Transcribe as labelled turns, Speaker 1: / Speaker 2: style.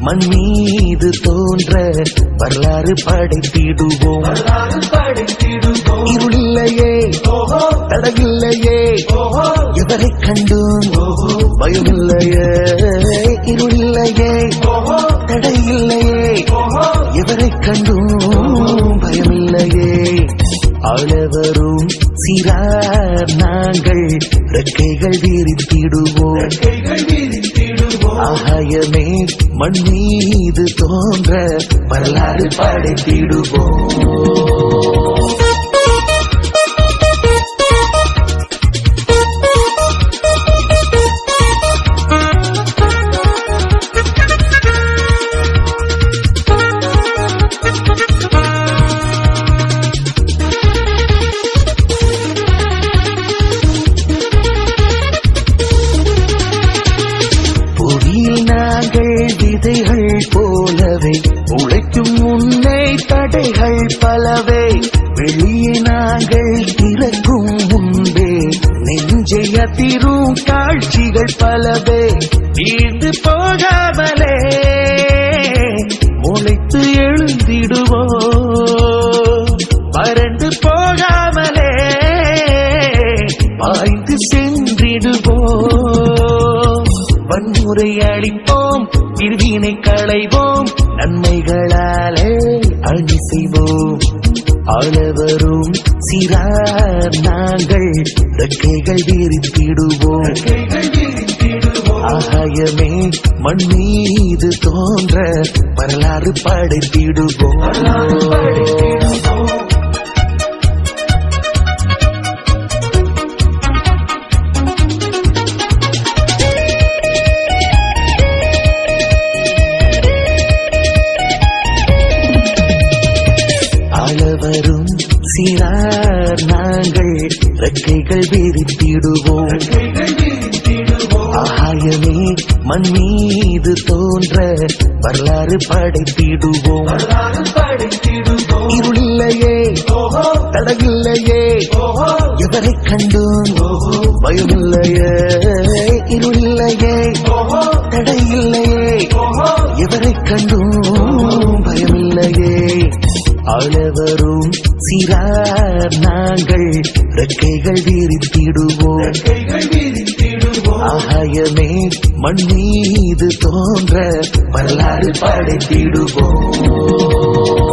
Speaker 1: மண் மீது தோன்ற வரலாறு படைத்திடுவோம் இருளில்லையே தடவில்லையே எவரை கண்டும் பயமில்லையே இருளில்லையே தடையில்லையே எவரை கண்டும் பயமில்லையே அளவரும் சிறார் நாங்கள் ரெக்கைகள் விரித்திடுவோம் ஆகாயமே மண் மீது தோன்ற வரலாறு படைத்திடுவோம் புவியில் நாங்கள் விதைகள் போலவே உழைக்கும் முன்னே தடைகள் பலவே வெளியே நாங்கள் திறக்கும் முன்பே நெஞ்சை அதிரும் காட்சிகள் பலவே வீழ்ந்து போகாமலே முளைத்து எழுந்திடுவோம் வறண்டு போகாமலே பாய்ந்து சென்றிடுவோம் வன்முறை அளிப்போம் பிரிவினை களைவோம் நன்மைகளாலே அணி செய்வோம் அளவரும் சிறார் நாங்கள் ரெக்கைகள் விரித்திடுவோம் ஆகாயமே மண் மீது தோன்ற வரலாறு படைத்திடுவோம் அளவரும் சிறார் நாங்கள் ரெக்கைகள் விரித்திடுவோம் ஆகாயமே மண் மீது தோன்ற வரலாறு படைத்திடுவோம் இருளில்லையே தடவில்லையே எவரை கண்டும் பயமில்லையே இருளில்லையே தடையில்லையே எவரை கண்டும் பயமில்லையே அளவரும் சிறார் நாங்கள் ரெக்கைகள் விரித்திடுவோம் ஆகாயமே மண் மீது தோன்ற வரலாறு படைத்திடுவோம்